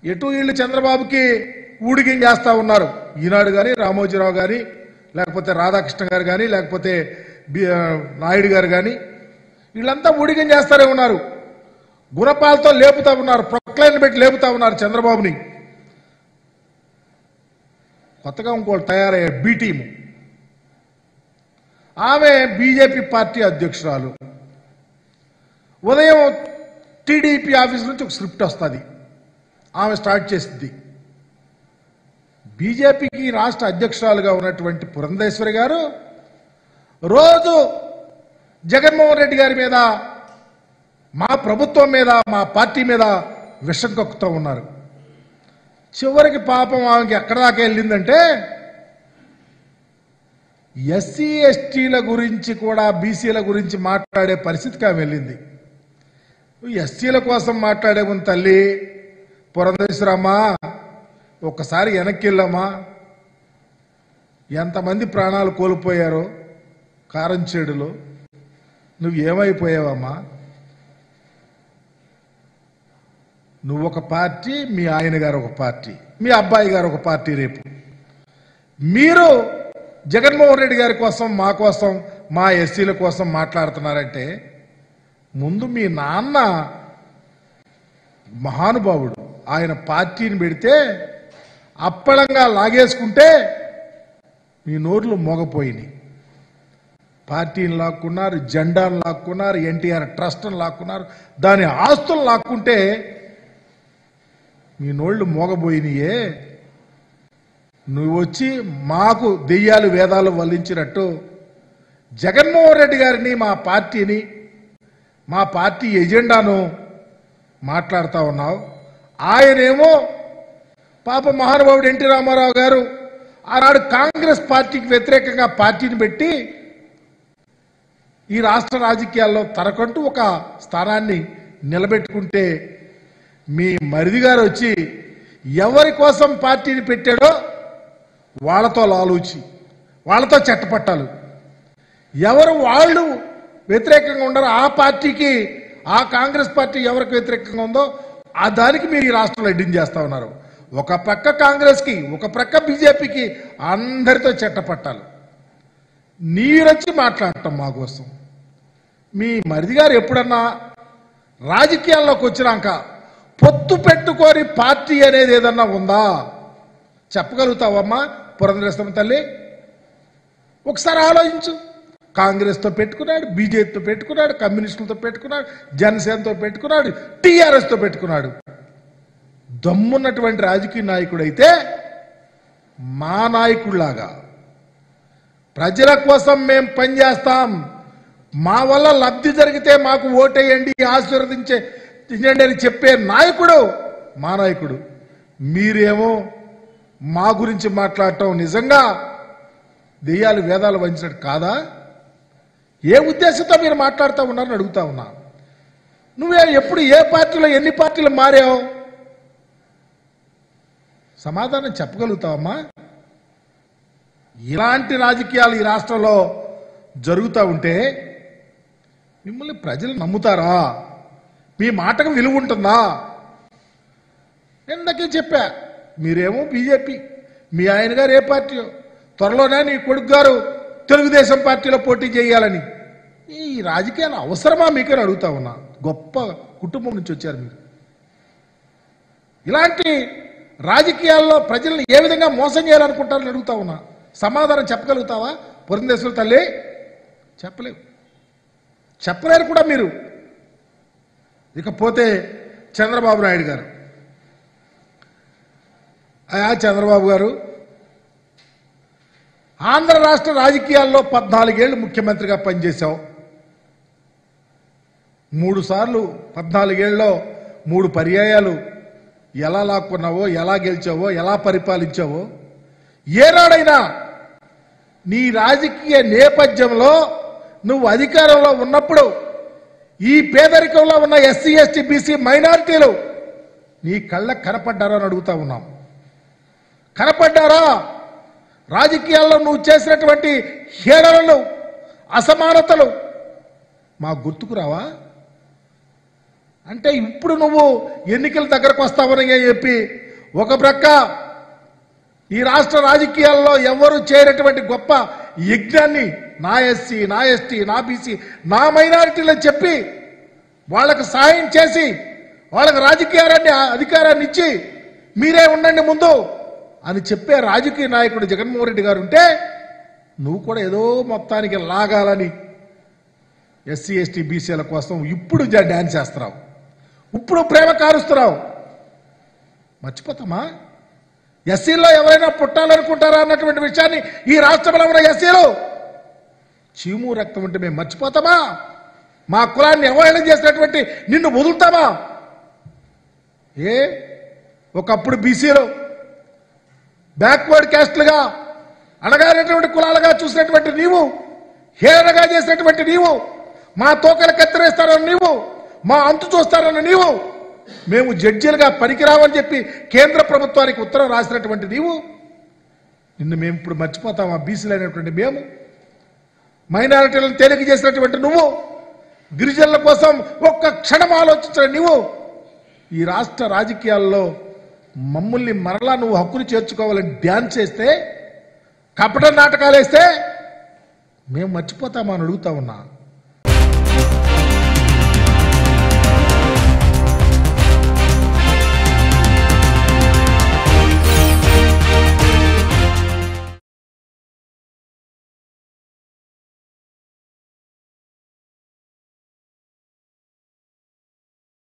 ఎటు వీళ్ళు చంద్రబాబుకి ఊడిగం చేస్తా ఉన్నారు ఈనాడు కానీ రామోజీరావు గారి లేకపోతే రాధాకృష్ణ గారు కానీ లేకపోతే బి- ఆ, నాయుడు గారు కానీ వీళ్ళంతా ఊడిగం చేస్తారే ఉన్నారు గుణపాలతో లేపుతా ఉన్నారు ప్రొక్లైన్ పెట్టి లేపుతా ఉన్నారు చంద్రబాబుని కొత్తగా ఇంకోటి తయారయ్యారు బి టీము ఆమె బీజేపీ పార్టీ అధ్యక్షురాలు ఉదయం టీడీపీ ఆఫీస్ నుంచి ఒక స్క్రిప్ట్ వస్తుంది ఆమె స్టార్ట్ చేసింది బీజేపీకి రాష్ట్ర అధ్యక్షురాలుగా ఉన్నటువంటి పురంధేశ్వరి గారు రోజు జగన్మోహన్ రెడ్డి గారి మీద మా ప్రభుత్వం మీద మా పార్టీ మీద విషం కక్కుతూ ఉన్నారు చివరికి పాపం ఆమెకి ఎక్కడ దాకా వెళ్ళిందంటే ఎస్సీ ఎస్టీల గురించి కూడా బీసీల గురించి మాట్లాడే పరిస్థితికి ఆమె వెళ్ళింది నువ్వు ఎస్సీల కోసం మాట్లాడే ముందు తల్లి పురంధేశ్వరమ్మా ఒక్కసారి వెనక్కి వెళ్ళమ్మా ఎంతమంది ప్రాణాలు కోల్పోయారో కారంచేడులో నువ్వు ఏమైపోయావమ్మా నువ్వు ఒక పార్టీ మీ ఆయన గారు ఒక పార్టీ మీ అబ్బాయి గారు ఒక పార్టీ రేపు మీరు జగన్మోహన్ రెడ్డి గారి కోసం మా కోసం మా ఎస్సీల కోసం మాట్లాడుతున్నారంటే ముందు మీ నాన్న మహానుభావుడు ఆయన పార్టీని పెడితే అప్పళంగా లాగేసుకుంటే మీ నోర్లు మోగపోయినాయి పార్టీని లాక్కున్నారు జెండాను లాక్కున్నారు ఎన్టీఆర్ ట్రస్ట్ని లాక్కున్నారు దాని ఆస్తులు లాక్కుంటే మీ నోళ్ళు మోగబోయినాయే నువ్వు వచ్చి మాకు దెయ్యాలు వేదాలు వల్లించినట్టు జగన్మోహన్ రెడ్డి గారిని మా పార్టీని మా పార్టీ ఎజెండాను మాట్లాడుతా ఉన్నావు ఆయనేమో పాప మహానుభావుడు ఎన్టీ రామారావు గారు ఆనాడు కాంగ్రెస్ పార్టీకి వ్యతిరేకంగా పార్టీని పెట్టి ఈ రాష్ట్ర రాజకీయాల్లో తనకంటూ ఒక స్థానాన్ని నిలబెట్టుకుంటే మీ మరిది గారు వచ్చి ఎవరి కోసం పార్టీని పెట్టాడో వాళ్ళతో లాలూచి వాళ్ళతో చెట్టపట్టాలు ఎవరు వాళ్ళు వ్యతిరేకంగా ఉన్నారో ఆ పార్టీకి ఆ కాంగ్రెస్ పార్టీ ఎవరికి వ్యతిరేకంగా ఉందో ఆ దానికి మీరు ఈ రాష్ట్రంలో అడ్డం చేస్తా ఉన్నారు ఒక ప్రక్క కాంగ్రెస్కి ఒక ప్రక్క బీజేపీకి అందరితో చెట్టపట్టాలు నీరొచ్చి మాట్లాడటం మా కోసం మీ మరిది గారు ఎప్పుడన్నా రాజకీయాల్లోకి వచ్చినాక పొత్తు పెట్టుకొని పార్టీ అనేది ఏదన్నా ఉందా చెప్పగలుగుతావమ్మా పురంధరేశ్వరం తల్లి ఒకసారి ఆలోచించు కాంగ్రెస్తో పెట్టుకున్నాడు బీజేపీతో పెట్టుకున్నాడు కమ్యూనిస్టులతో పెట్టుకున్నాడు జనసేనతో పెట్టుకున్నాడు టీఆర్ఎస్తో పెట్టుకున్నాడు దమ్మున్నటువంటి రాజకీయ నాయకుడైతే మా నాయకుడిలాగా ప్రజల కోసం మేం పనిచేస్తాం మా వల్ల లబ్ధి జరిగితే మాకు ఓటేయండి ఆశీర్వదించే ఇవ్వండి అని చెప్పే నాయకుడు మా నాయకుడు మీరేమో మా గురించి మాట్లాడటం నిజంగా దెయ్యాలు వేదాలు వంచినట్టు కాదా ఏ ఉద్దేశంతో మీరు మాట్లాడుతూ ఉన్నారని అడుగుతా ఉన్నా నువ్వే ఎప్పుడు ఏ పార్టీలో ఎన్ని పార్టీలు మారావు సమాధానం చెప్పగలుగుతావమ్మా ఇలాంటి రాజకీయాలు ఈ రాష్ట్రంలో జరుగుతూ ఉంటే మిమ్మల్ని ప్రజలు నమ్ముతారా మీ మాటకు విలువ ఉంటుందా నేను ఇందాకే చెప్పా మీరేమో బీజేపీ మీ ఆయన గారు ఏ పార్టీ త్వరలోనే నీ కొడుకు గారు తెలుగుదేశం పార్టీలో పోటీ చేయాలని ఈ రాజకీయాలు అవసరమా మీకని అడుగుతా ఉన్నా గొప్ప కుటుంబం నుంచి వచ్చారు మీరు ఇలాంటి రాజకీయాల్లో ప్రజల్ని ఏ విధంగా మోసం చేయాలనుకుంటారని అడుగుతా ఉన్నా సమాధానం చెప్పగలుగుతావా పురంధేశ్వర తల్లి చెప్పలేవు చెప్పలేరు కూడా మీరు ఇకపోతే చంద్రబాబు నాయుడు గారు అయా చంద్రబాబు గారు ఆంధ్ర రాష్ట్ర రాజకీయాల్లో పద్నాలుగేళ్లు ముఖ్యమంత్రిగా పనిచేశావు మూడు సార్లు పద్నాలుగేళ్ళలో మూడు పర్యాయాలు ఎలా లాక్కున్నావో ఎలా గెలిచావో ఎలా పరిపాలించావో ఏనాడైనా నీ రాజకీయ నేపథ్యంలో నువ్వు అధికారంలో ఉన్నప్పుడు ఈ పేదరికంలో ఉన్న ఎస్సీ ఎస్టీ బీసీ మైనారిటీలు నీ కళ్ళ కనపడ్డారా అని అడుగుతా ఉన్నాం కనపడ్డారా రాజకీయాల్లో నువ్వు చేసినటువంటి హేళనలు అసమానతలు మా గుర్తుకు రావా అంటే ఇప్పుడు నువ్వు ఎన్నికల దగ్గరకు వస్తావని చెప్పి ఒక ప్రక్క ఈ రాష్ట్ర రాజకీయాల్లో ఎవరు చేయనటువంటి గొప్ప యజ్ఞాన్ని నా ఎస్సీ నా ఎస్టీ నా బీసీ నా మైనారిటీలని చెప్పి వాళ్ళకు సాయం చేసి వాళ్ళకి రాజకీయాన్ని అధికారాన్ని ఇచ్చి మీరే ఉండండి ముందు అని చెప్పే రాజకీయ నాయకుడు జగన్మోహన్ రెడ్డి గారు ఉంటే నువ్వు కూడా ఏదో మొత్తానికి లాగాలని ఎస్సీ ఎస్టీ బీసీల కోసం ఇప్పుడు జ- డ్యాన్స్ చేస్తున్నావు ఇప్పుడు ప్రేమ కారుస్తున్నావు మర్చిపోతామా ఎస్సీల్లో ఎవరైనా పుట్టాలనుకుంటారా అన్నటువంటి విషయాన్ని ఈ రాష్ట్రంలో ఉన్న ఎస్సీలు చీము రక్తం ఉంటే మేము మర్చిపోతామా మా కులాన్ని అవహేళన చేసినటువంటి నిన్ను వదులుతామా ఏ ఒకప్పుడు బీసీలో బ్యాక్వర్డ్ క్యాస్ట్లుగా అణగారినటువంటి కులాలుగా చూసినటువంటి నీవు హేళనగా చేసినటువంటి నీవు మా తోకలు కత్తిరేస్తారని నీవు మా అంతు చూస్తారని నీవు మేము జడ్జీలుగా పనికిరావని చెప్పి కేంద్ర ప్రభుత్వానికి ఉత్తరం రాసినటువంటి నీవు నిన్ను మేము ఇప్పుడు మర్చిపోతాం ఆ బీసీలు అయినటువంటి మేము మైనారిటీలను తేలిక చేసినటువంటి నువ్వు గిరిజనుల కోసం ఒక్క క్షణం ఆలోచించిన నువ్వు ఈ రాష్ట్ర రాజకీయాల్లో మమ్మల్ని మరలా నువ్వు హక్కును చేర్చుకోవాలని డ్యాన్స్ చేస్తే కపట నాటకాలు వేస్తే మేము మర్చిపోతామా అని అడుగుతా ఉన్నా